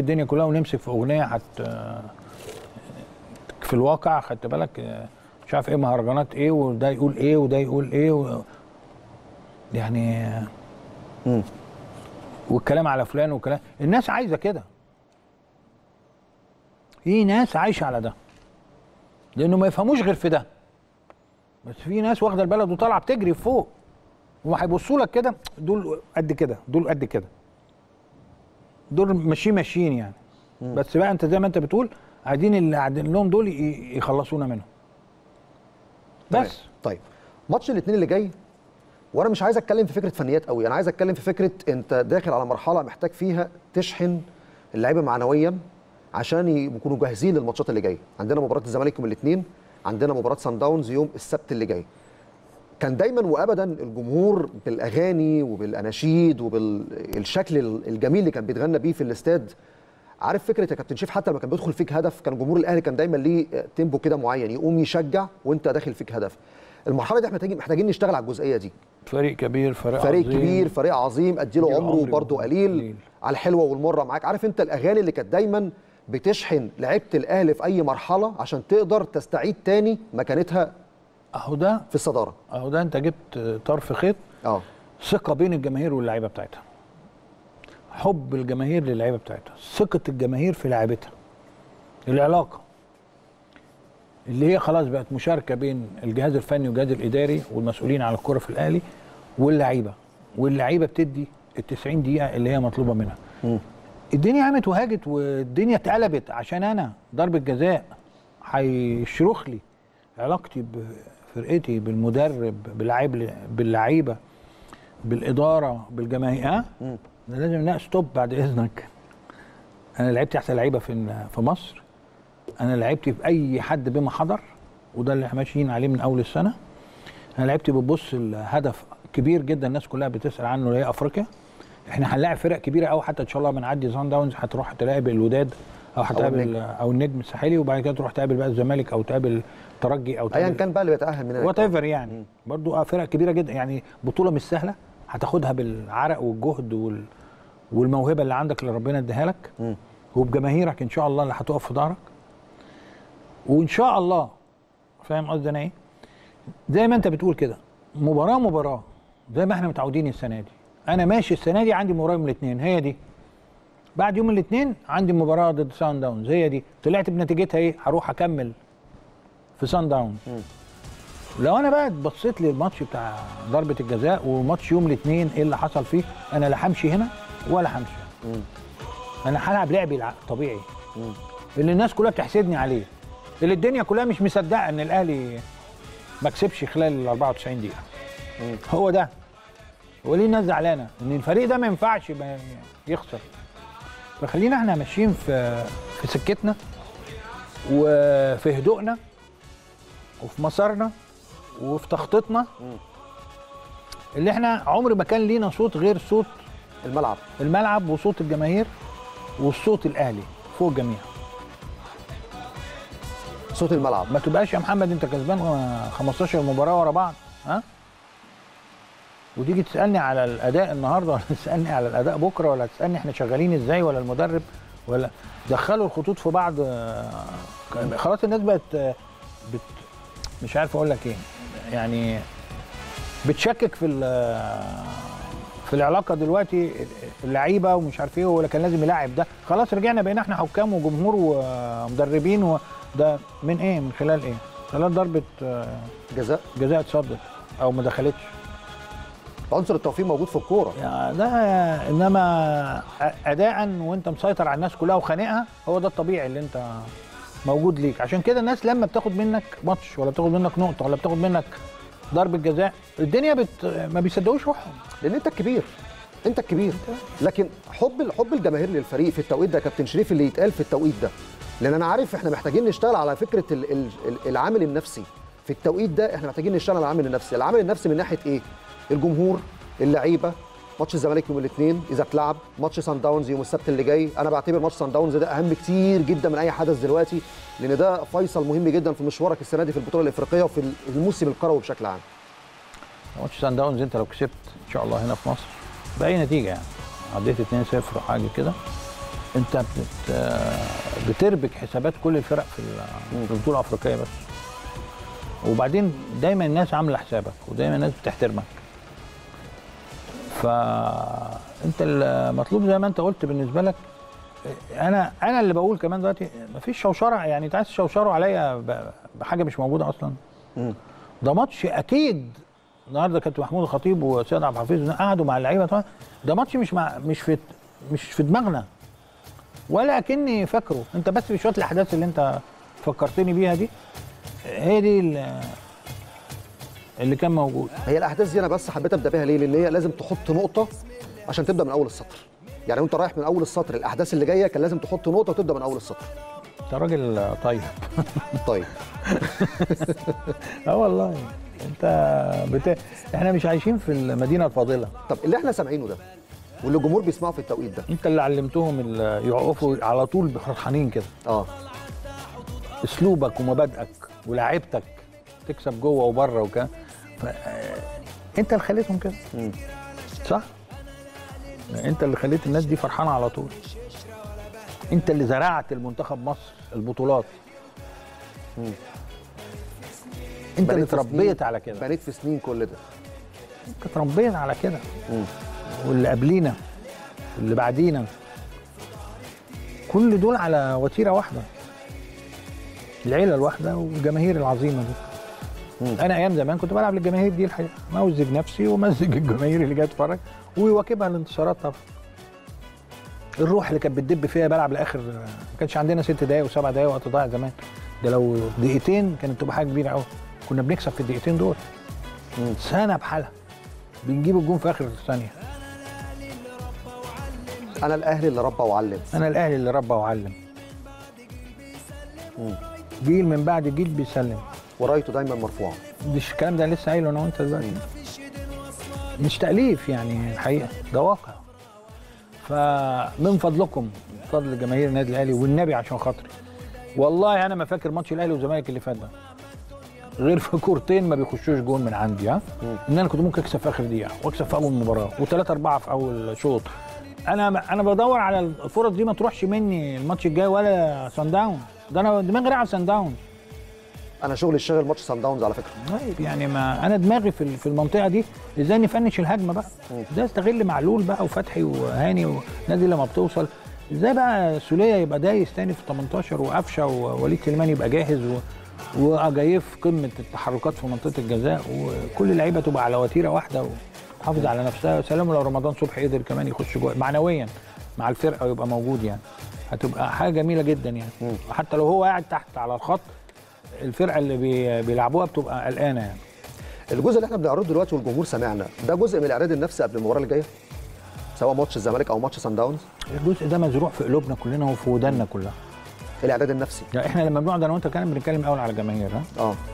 الدنيا كلها ونمسك في اغنيه حت في الواقع خدت بالك آه، مش عارف ايه مهرجانات ايه وده يقول ايه وده يقول ايه و... يعني آه، مم. والكلام على فلان والكلام الناس عايزه كده في ناس عايشه على ده لانه ما يفهموش غير في ده بس في ناس واخده البلد وطالعه بتجري فوق وهيبصوا لك كده دول قد كده دول قد كده دول ماشيين ماشيين يعني بس بقى انت زي ما انت بتقول عايزين اللي قاعدين لهم دول ي- يخلصونا منهم تمام. بس طيب ماتش الاثنين اللي جاي وانا مش عايز اتكلم في فكره فنيات قوي انا عايز اتكلم في فكره انت داخل على مرحله محتاج فيها تشحن اللعيبه معنويا عشان يكونوا جاهزين للماتشات اللي جايه عندنا مباراه الزمالك يوم الاثنين عندنا مباراه سان داونز يوم السبت اللي جاي كان دايما وابدا الجمهور بالاغاني وبالاناشيد وبالشكل الجميل اللي كان بيتغنى بيه في الاستاد عارف فكره يا كابتن شيف حتى لما كان بيدخل فيك هدف كان جمهور الاهلي كان دايما ليه تيمبو كده معين يقوم يشجع وانت داخل فيك هدف المرحله دي احنا محتاجين محتاجين نشتغل على الجزئيه دي فريق كبير فريق فريق عظيم. كبير فريق عظيم اديله أديله عمره عمري برضه وعمره قليل قليل. على الحلوه والمره معاك عارف انت الاغاني اللي كانت دايما بتشحن لعيبه الاهلي في اي مرحله عشان تقدر تستعيد تاني مكانتها اهو ده في الصداره اهو ده انت جبت طرف خيط اه ثقه بين الجماهير واللعيبه بتاعتها حب الجماهير للعيبه بتاعتها ثقه الجماهير في لعيبتها العلاقه اللي هي خلاص بقت مشاركه بين الجهاز الفني والجهاز الاداري والمسؤولين على الكره في الاهلي واللعيبه واللعيبه بتدي ال 90 دقيقه اللي هي مطلوبه منها مم. الدنيا قامت وهاجت والدنيا اتقلبت عشان انا ضربه جزاء هيشرخ لي علاقتي بفرقتي بالمدرب باللعيب باللعيبه بالاداره بالجماهير ها مم. ده لازم لا ستوب بعد اذنك انا لعبت احسن لعيبه في في مصر انا لعبت في اي حد بما حضر وده اللي احنا ماشيين عليه من اول السنه انا لعبت بتبص الهدف كبير جدا الناس كلها بتسال عنه اللي هي افريقيا احنا هنلاعب فرق كبيره قوي حتى ان شاء الله بنعدي سان داونز هتروح تلاعب الوداد او هتقابل النجم. او النجم الساحلي وبعد كده تروح تقابل بقى الزمالك او تقابل ترجي او ايا تقابل كان بقى اللي بيتاهل من هناك وات ايفر يعني برضو اه فرق كبيره جدا يعني بطوله مش سهله هتاخدها بالعرق والجهد وال والموهبه اللي عندك اللي ربنا اداها لك مم. وبجماهيرك ان شاء الله اللي هتقف في ظهرك وان شاء الله فاهم قصدي انا ايه زي ما انت بتقول كده مباراه مباراه زي ما احنا متعودين السنه دي انا ماشي السنه دي عندي مباراه من الاثنين هي دي بعد يوم الاثنين عندي مباراه ضد سان داونز هي دي طلعت بنتيجتها ايه هروح اكمل في سان داونز لو انا بقى بصيت للماتش بتاع ضربه الجزاء وماتش يوم الاثنين ايه اللي حصل فيه انا لا همشي هنا ولا همشي مم. انا هلعب لعبي الع- طبيعي مم. اللي الناس كلها بتحسدني عليه اللي الدنيا كلها مش مصدقه ان الاهلي ما كسبش خلال ال 94 دقيقه مم. هو ده هو ليه الناس زعلانه ان الفريق ده ما ينفعش يبقى يخسر فخلينا احنا ماشيين في في سكتنا وفي هدوءنا وفي مسارنا وفي تخطيطنا اللي احنا عمر ما كان لينا صوت غير صوت الملعب الملعب وصوت الجماهير والصوت الاهلي فوق الجميع صوت الملعب ما تبقاش يا محمد انت كسبان 15 مباراه ورا بعض ها وتيجي تسالني على الاداء النهارده ولا تسالني على الاداء بكره ولا تسالني احنا شغالين ازاي ولا المدرب ولا دخلوا الخطوط في بعض آه، خلاص الناس بقت آه، بت مش عارف اقول لك ايه يعني بتشكك في ال- في العلاقه دلوقتي اللعيبه ومش عارف ايه ولا كان لازم يلاعب ده خلاص رجعنا بقينا احنا حكام وجمهور ومدربين وده من ايه من خلال ايه خلال ضربه آه، جزاء جزاء اتصدت او ما دخلتش عنصر التوفيق موجود في الكوره يا ده انما اداء وانت مسيطر على الناس كلها وخانقها هو ده الطبيعي اللي انت موجود ليك عشان كده الناس لما بتاخد منك ماتش ولا بتاخد منك نقطه ولا بتاخد منك ضربه جزاء الدنيا بت... ما بيصدقوش روحهم لان انت الكبير انت الكبير لكن حب حب الجماهير للفريق في التوقيت ده يا كابتن شريف اللي يتقال في التوقيت ده لان انا عارف احنا محتاجين نشتغل على فكره ال- ال- ال- العامل النفسي في التوقيت ده احنا محتاجين نشتغل على العامل النفسي العامل النفسي من ناحيه ايه الجمهور اللعيبه ماتش الزمالك يوم الاثنين اذا اتلعب ماتش سان داونز يوم السبت اللي جاي انا بعتبر ماتش سان داونز ده اهم كتير جدا من اي حدث دلوقتي لان ده فيصل مهم جدا في مشوارك السنه دي في البطوله الافريقيه وفي الموسم الكروي بشكل عام ماتش سان داونز انت لو كسبت ان شاء الله هنا في مصر باي نتيجه يعني عديت 2-0 حاجه كده انت بت... بتربك حسابات كل الفرق في ال- في البطوله الافريقيه بس وبعدين دايما الناس عامله حسابك ودايما الناس بتحترمك فانت المطلوب زي ما انت قلت بالنسبه لك انا انا اللي بقول كمان دلوقتي مفيش شوشره يعني انت عايز تشوشروا عليا ب- بحاجه مش موجوده اصلا مم. ده ماتش اكيد النهارده كابتن محمود الخطيب وسيد عبد الحفيظ قعدوا مع اللعيبه طبعا ده ماتش مش مع مش في مش في دماغنا ولا كني فاكره انت بس في شويه الاحداث اللي انت فكرتني بيها دي هي دي ال- اللي كان موجود هي الاحداث دي انا بس حبيت ابدا بيها ليه؟ لان هي لازم تحط نقطه عشان تبدا من اول السطر. يعني وانت رايح من اول السطر الاحداث اللي جايه كان لازم تحط نقطه وتبدا من اول السطر. انت راجل طيب طيب اه والله انت بت... احنا مش عايشين في المدينه الفاضله طب اللي احنا سامعينه ده واللي الجمهور بيسمعه في التوقيت ده انت اللي علمتهم ال- يقفوا على طول فرحانين كده اه اسلوبك ومبادئك ولاعيبتك تكسب جوه وبره وكده ف... انت اللي خليتهم كده مم. صح انت اللي خليت الناس دي فرحانه على طول انت اللي زرعت المنتخب مصر البطولات مم. انت بنيت اللي في تربيت سنين- على كده بنيت في سنين كل ده انت تربيت على كده مم. واللي قبلينا واللي بعدينا كل دول على وتيره واحده العيله الواحده والجماهير العظيمه دي مم. انا ايام زمان كنت بلعب للجماهير دي الحقيقه موزج نفسي ومزج الجماهير اللي جايه تتفرج ويواكبها الانتصارات طبعا الروح اللي كانت بتدب فيها بلعب لاخر ما كانش عندنا ست دقايق وسبع دقايق وقت ضايع زمان ده لو دقيقتين كانت تبقى حاجه كبيره قوي كنا بنكسب في الدقيقتين دول مم. سنه بحالها بنجيب الجون في اخر ثانيه انا الاهلي اللي ربى وعلم انا الاهلي اللي ربى وعلم مم. جيل من بعد جيل بيسلم ورايته دايما مرفوعه مش الكلام ده لسه قايله انا وانت دلوقتي مش تاليف يعني الحقيقه ده واقع فمن فضلكم من فضل جماهير النادي الاهلي والنبي عشان خاطري والله انا ما فاكر ماتش الاهلي والزمالك اللي فات ده غير في كورتين ما بيخشوش جون من عندي ها مم. ان انا كنت ممكن اكسب في اخر دقيقه واكسب في اول مباراه وثلاثة أربعة في اول شوط انا انا بدور على الفرص دي ما تروحش مني الماتش الجاي ولا سان داون ده انا دماغي رايحه على سان داون انا شغلي الشاغل ماتش سان داونز على فكره طيب يعني ما انا دماغي في في المنطقه دي ازاي نفنش الهجمه بقى ازاي استغل معلول بقى وفتحي وهاني والنادي لما بتوصل ازاي بقى سوليه يبقى دايس تاني في 18 وقفشه ووليد سليمان يبقى جاهز و وجاي في قمه التحركات في منطقه الجزاء وكل اللعيبه تبقى على وتيره واحده وتحافظ على نفسها سلام لو رمضان صبحي قدر كمان يخش جوه معنويا مع الفرقه ويبقى موجود يعني هتبقى حاجه جميله جدا يعني حتى لو هو قاعد تحت على الخط الفرقه اللي بي- بيلعبوها بتبقى قلقانه يعني الجزء اللي احنا بنعرضه دلوقتي والجمهور سمعنا ده جزء من الاعداد النفسي قبل المباراه اللي جايه سواء ماتش الزمالك او ماتش سان داونز الجزء ده مزروع في قلوبنا كلنا وفي وداننا كلها الاعداد النفسي يعني احنا لما بنقعد انا وانت كان بنتكلم الاول على الجماهير ها اه